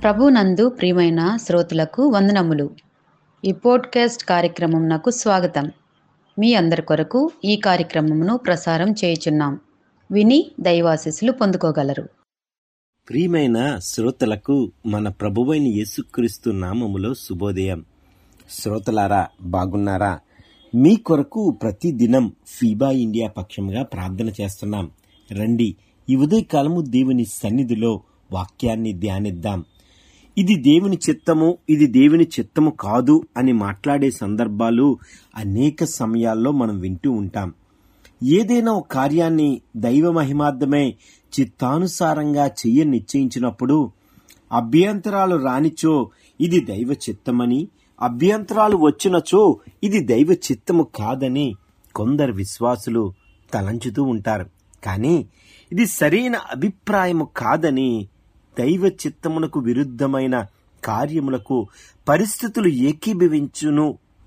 ప్రభునందు ప్రియమైన శ్రోతలకు వందనములు ఈ పోడ్కాస్ట్ కార్యక్రమం నాకు స్వాగతం మీ అందరి కొరకు ఈ కార్యక్రమమును ప్రసారం చేయుచున్నాం విని దైవాశీస్సులు పొందుకోగలరు ప్రియమైన శ్రోతలకు మన ప్రభువైన యేసుక్రీస్తు నామములో శుభోదయం శ్రోతలారా బాగున్నారా మీ కొరకు ప్రతి దినం ఫీబా ఇండియా పక్షంగా ప్రార్థన చేస్తున్నాం రండి ఈ ఉదయకాలము దేవుని సన్నిధిలో వాక్యాన్ని ధ్యానిద్దాం ఇది దేవుని చిత్తము ఇది దేవుని చిత్తము కాదు అని మాట్లాడే సందర్భాలు అనేక సమయాల్లో మనం వింటూ ఉంటాం ఏదైనా ఒక కార్యాన్ని దైవ మహిమార్థమే చిత్తానుసారంగా చెయ్య నిశ్చయించినప్పుడు అభ్యంతరాలు రానిచో ఇది దైవ చిత్తమని అభ్యంతరాలు వచ్చినచో ఇది దైవ చిత్తము కాదని కొందరు విశ్వాసులు తలంచుతూ ఉంటారు కానీ ఇది సరైన అభిప్రాయము కాదని దైవ చిత్తమునకు విరుద్ధమైన కార్యములకు పరిస్థితులు ఏకీభవించును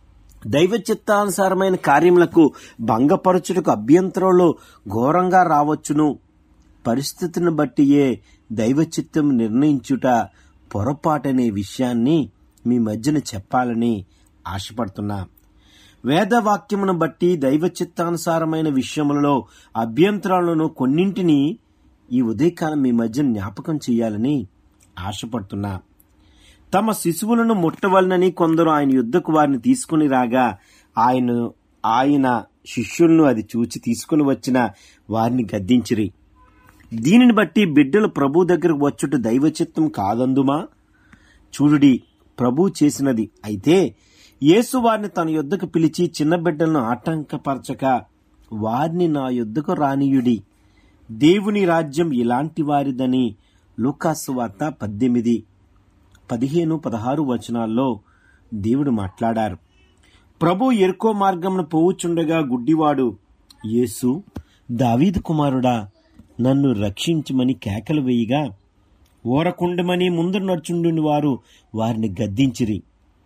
దైవ చిత్తానుసారమైన కార్యములకు భంగపరచుటకు అభ్యంతరంలో ఘోరంగా రావచ్చును పరిస్థితిని బట్టియే దైవ చిత్తం నిర్ణయించుట పొరపాటనే విషయాన్ని మీ మధ్యన చెప్పాలని ఆశపడుతున్నా వేదవాక్యమును బట్టి దైవ చిత్తానుసారమైన విషయములలో అభ్యంతరాలను కొన్నింటిని ఈ ఉదయకాలం మీ మధ్య జ్ఞాపకం చేయాలని ఆశపడుతున్నా తమ శిశువులను ముట్టవలనని కొందరు ఆయన యుద్ధకు వారిని తీసుకుని రాగా ఆయన ఆయన శిష్యులను అది చూచి తీసుకుని వచ్చిన వారిని గద్దించిరి దీనిని బట్టి బిడ్డలు ప్రభు దగ్గరకు వచ్చుట దైవచిత్తం కాదందుమా చూడుడి ప్రభు చేసినది అయితే యేసు వారిని తన యుద్ధకు పిలిచి చిన్న బిడ్డలను ఆటంకపరచక వారిని నా యుద్ధకు రానియుడి దేవుని రాజ్యం ఇలాంటి వారిదని లూకాసు వార్త పద్దెనిమిది పదిహేను పదహారు వచనాల్లో దేవుడు మాట్లాడారు ప్రభు ఎరుకో మార్గమును పోవుచుండగా గుడ్డివాడు యేసు దావీదు కుమారుడా నన్ను రక్షించమని కేకలు వేయగా ఓరకుండమని ముందు నడుచుండుని వారు వారిని గద్దించిరి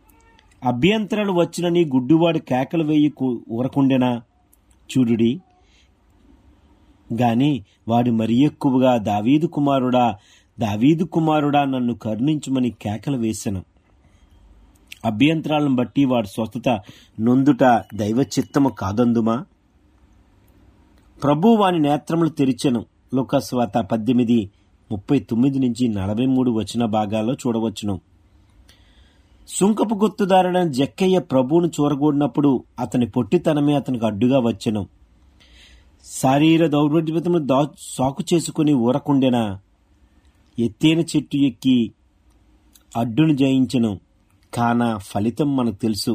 అభ్యంతరాలు వచ్చినని గుడ్డివాడు కేకలు వేయి ఊరకుండెనా చూడుడి గాని వాడు మరి ఎక్కువగా దావీదు కుమారుడా దావీదు కుమారుడా నన్ను కరుణించమని కేకలు వేశాను అభ్యంతరాలను బట్టి వాడు స్వస్థత నొందుట దైవ చిత్తము కాదందుమా ప్రభు వాని నేత్రములు తెరిచెను లోకస్వాత పద్దెనిమిది ముప్పై తొమ్మిది నుంచి నలభై మూడు వచ్చిన భాగాల్లో చూడవచ్చును సుంకపు గుర్తుదారుడైన జక్కయ్య ప్రభువును చూరగూడినప్పుడు అతని పొట్టితనమే అతనికి అడ్డుగా వచ్చెను శారీర దౌర్బల్యతను దా సాకు చేసుకుని ఊరకుండెన ఎత్తైన చెట్టు ఎక్కి అడ్డును జయించను కాన ఫలితం మనకు తెలుసు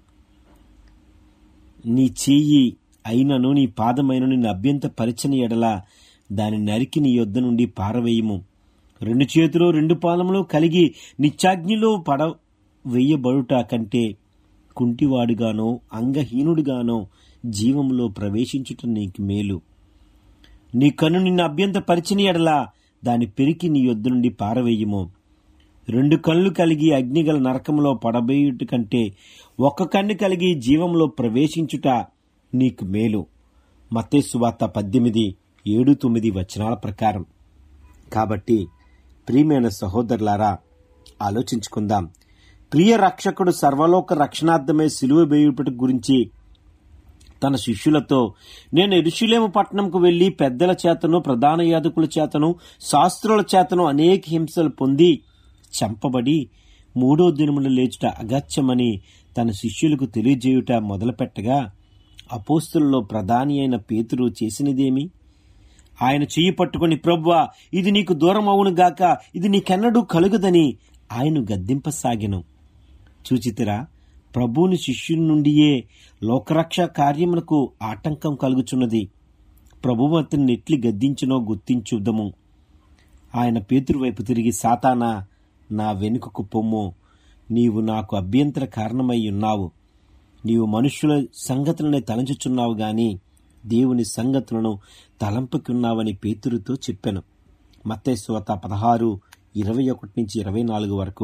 నీ చెయ్యి అయినను నీ పాదమైనను నీ అభ్యంత పరిచని ఎడల దాని నరికి నీ యొద్ద నుండి పారవేయము రెండు చేతులు రెండు పాదములు కలిగి నిత్యాగ్నిలో పడ వెయ్యబడుట కంటే కుంటివాడుగానో అంగహీనుడిగానో జీవంలో ప్రవేశించుట నీకు మేలు నీ కన్ను నిన్ను అభ్యంత పరిచని ఎడలా దాని పెరికి నీ యొద్ద నుండి పారవేయము రెండు కళ్ళు కలిగి అగ్నిగల నరకంలో పడబోయుట కంటే ఒక్క కన్ను కలిగి జీవంలో ప్రవేశించుట నీకు మేలు మత్తేసువార్త పద్దెనిమిది ఏడు తొమ్మిది వచనాల ప్రకారం కాబట్టి ప్రియమైన సహోదరులారా ఆలోచించుకుందాం ప్రియ రక్షకుడు సర్వలోక రక్షణార్థమే సిలువ వేయుపటి గురించి తన శిష్యులతో నేను ఎరుషులేము పట్టణంకు వెళ్లి పెద్దల చేతను ప్రధాన యాదకుల చేతను శాస్త్రుల చేతను అనేక హింసలు పొంది చంపబడి మూడో దినములు లేచుట అగత్యమని తన శిష్యులకు తెలియజేయుట మొదలుపెట్టగా అపోస్తులలో ప్రధాని అయిన పేతురు చేసినదేమి ఆయన చెయ్యి పట్టుకుని ప్రవ్వా ఇది నీకు దూరం అవును గాక ఇది నీకెన్నడూ కలుగదని ఆయన గద్దింపసాగెను చూచితిరా ప్రభువుని శిష్యుని నుండియే లోకరక్ష కార్యములకు ఆటంకం కలుగుచున్నది ప్రభువు అతన్ని ఎట్లి గద్దించినో గుర్తించుదము ఆయన పేతురు వైపు తిరిగి సాతానా నా వెనుకకు పొమ్ము నీవు నాకు అభ్యంతర కారణమై ఉన్నావు నీవు మనుష్యుల సంగతులనే తలంచుచున్నావు గాని దేవుని సంగతులను తలంపుకున్నావని పేతురుతో చెప్పాను మత్తేశ్వత పదహారు ఇరవై ఒకటి నుంచి ఇరవై నాలుగు వరకు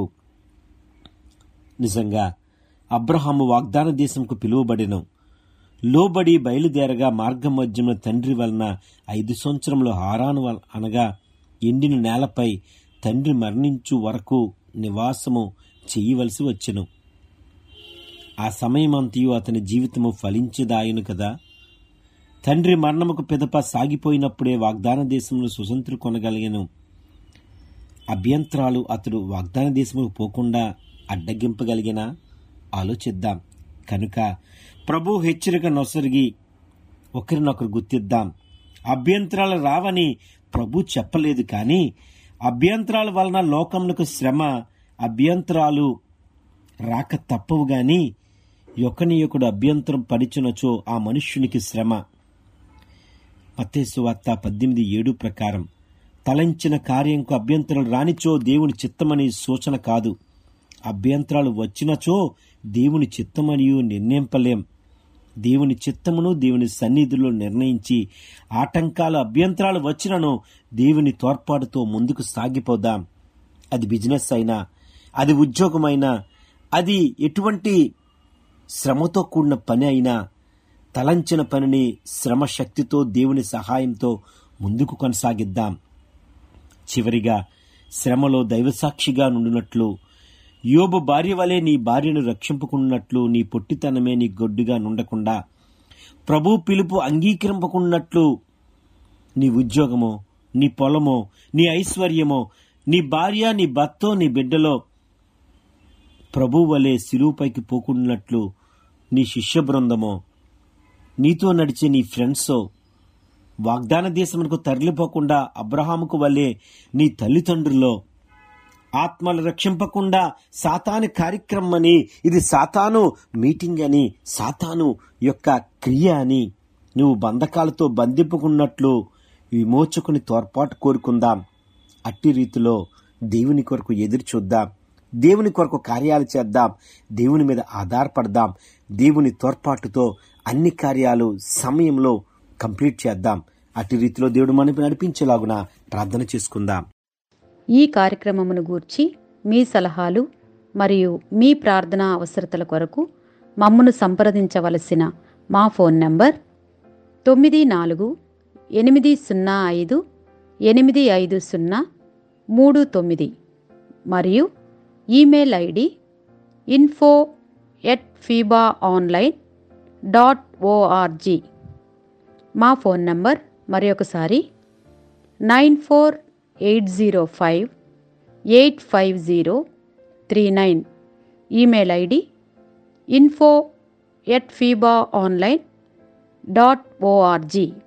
నిజంగా అబ్రహాము వాగ్దాన దేశంకు పిలువబడిను లోబడి బయలుదేరగా మార్గమధ్యమున తండ్రి వలన ఐదు సంవత్సరములు హారాను వల- అనగా ఎండిన నేలపై తండ్రి మరణించు వరకు నివాసము చేయవలసి వచ్చెను ఆ సమయమంతయు అతని జీవితము ఫలించదాయను కదా తండ్రి మరణముకు పిదప సాగిపోయినప్పుడే వాగ్దాన దేశంలో సుసంతృ కొనగలిగను అభ్యంతరాలు అతడు వాగ్దాన దేశముకు పోకుండా అడ్డగింపగలిగిన ఆలోచిద్దాం కనుక ప్రభు హెచ్చరిక నొసరిగి ఒకరినొకరు గుర్తిద్దాం అభ్యంతరాలు రావని ప్రభు చెప్పలేదు కానీ అభ్యంతరాల వలన లోకములకు శ్రమ అభ్యంతరాలు రాక తప్పవు గాని ఒకని ఒకడు అభ్యంతరం పడిచునచో ఆ మనుష్యునికి శ్రమ మత్తేసు వార్త పద్దెనిమిది ఏడు ప్రకారం తలంచిన కార్యంకు అభ్యంతరాలు రానిచో దేవుని చిత్తమని సూచన కాదు అభ్యంతరాలు వచ్చినచో దేవుని చిత్తమనియు నిర్ణయింపలేం దేవుని చిత్తమును దేవుని సన్నిధిలో నిర్ణయించి ఆటంకాలు అభ్యంతరాలు వచ్చినను దేవుని తోడ్పాటుతో ముందుకు సాగిపోదాం అది బిజినెస్ అయినా అది ఉద్యోగమైనా అది ఎటువంటి శ్రమతో కూడిన పని అయినా తలంచిన పనిని శ్రమ శక్తితో దేవుని సహాయంతో ముందుకు కొనసాగిద్దాం చివరిగా శ్రమలో దైవసాక్షిగా నుండినట్లు యోబు భార్య వలె నీ భార్యను రక్షింపుకున్నట్లు నీ పొట్టితనమే నీ గొడ్డుగా నుండకుండా ప్రభు పిలుపు అంగీకరింపకున్నట్లు నీ ఉద్యోగమో నీ పొలమో నీ ఐశ్వర్యమో నీ భార్య నీ భర్తో నీ బిడ్డలో ప్రభు వలె సిలువుపైకి పోకున్నట్లు నీ శిష్య బృందమో నీతో నడిచే నీ ఫ్రెండ్సో వాగ్దాన దేశమునకు తరలిపోకుండా అబ్రహాముకు వలె నీ తల్లిదండ్రులో ఆత్మలు రక్షింపకుండా సాతాను కార్యక్రమం అని ఇది సాతాను మీటింగ్ అని సాతాను యొక్క క్రియ అని నువ్వు బంధకాలతో బంధింపుకున్నట్లు విమోచకుని తోడ్పాటు కోరుకుందాం అట్టి రీతిలో దేవుని కొరకు ఎదురు చూద్దాం దేవుని కొరకు కార్యాలు చేద్దాం దేవుని మీద ఆధారపడదాం దేవుని తోడ్పాటుతో అన్ని కార్యాలు సమయంలో కంప్లీట్ చేద్దాం అట్టి రీతిలో దేవుడు మనకి నడిపించేలాగున ప్రార్థన చేసుకుందాం ఈ కార్యక్రమమును గూర్చి మీ సలహాలు మరియు మీ ప్రార్థనా అవసరతల కొరకు మమ్మను సంప్రదించవలసిన మా ఫోన్ నంబర్ తొమ్మిది నాలుగు ఎనిమిది సున్నా ఐదు ఎనిమిది ఐదు సున్నా మూడు తొమ్మిది మరియు email ID info at FIBA online dot ORG మా ఫోన్ నంబర్ మరి ఒకసారి nine four eight zero five eight five zero three nine email ID info at FIBA online dot ORG